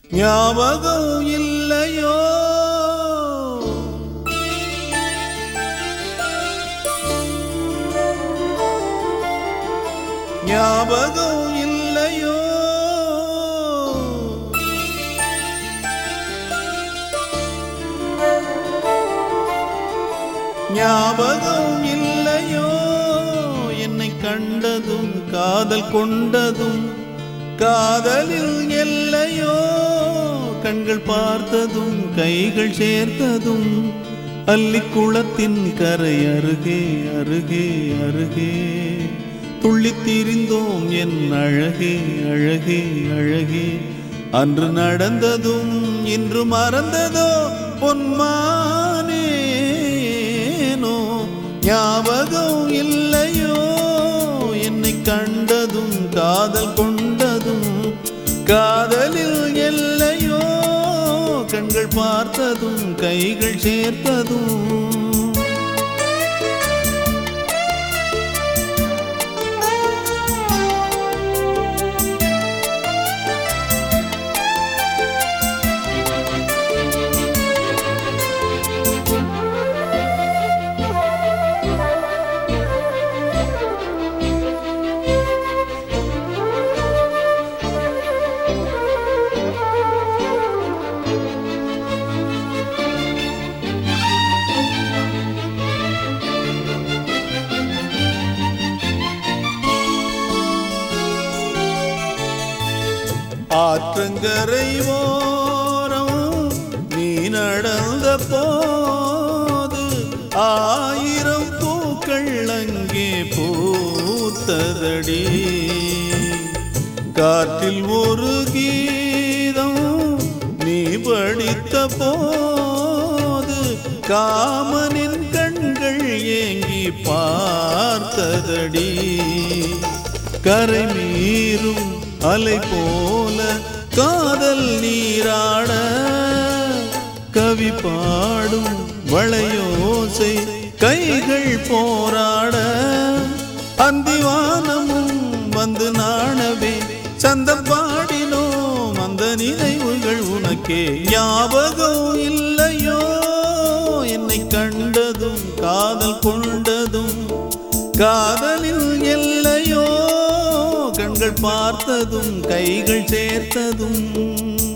ஞாபகம் இல்லையோ ஞாபகம் இல்லையோ ஞாபகம் இல்லையோ என்னை கண்டதும் காதல் கொண்டதும் காதலில் எல்லையோ கண்கள் பார்த்ததும் கைகள் சேர்த்ததும் அல்லிக்குளத்தின் கரை அருகே அருகே அருகே துள்ளித் திரிந்தோம் என் அழகே அழகே அழகே அன்று நடந்ததும் இன்று மறந்ததோ பொன்மானேனோ ஞாபகம் இல்லையோ என்னை கண்டதும் காதல் கொண்டதும் காதலில் எல்லையோ கண்கள் பார்த்ததும் கைகள் சேர்த்ததும் ஆற்றங்கரை ஓரம் நீ நடந்த போது ஆயிரம் பூக்கள் அங்கே பூத்ததடி காற்றில் ஒரு கீதம் நீ படித்த போது காமனின் கண்கள் ஏங்கி பார்த்ததடி கரை மீறும் அலை போல காதல் நீராட கவி பாடும் வளையோசை கைகள் போராட அந்திவானமும் வந்து நாணவே சந்தம் பாடினோம் அந்த நினைவுகள் உனக்கே ஞாபகம் இல்லையோ என்னை கண்டதும் காதல் கொண்டதும் காதலில் எல்லையோ கண்கள் பார்த்ததும் கைகள் சேர்த்ததும்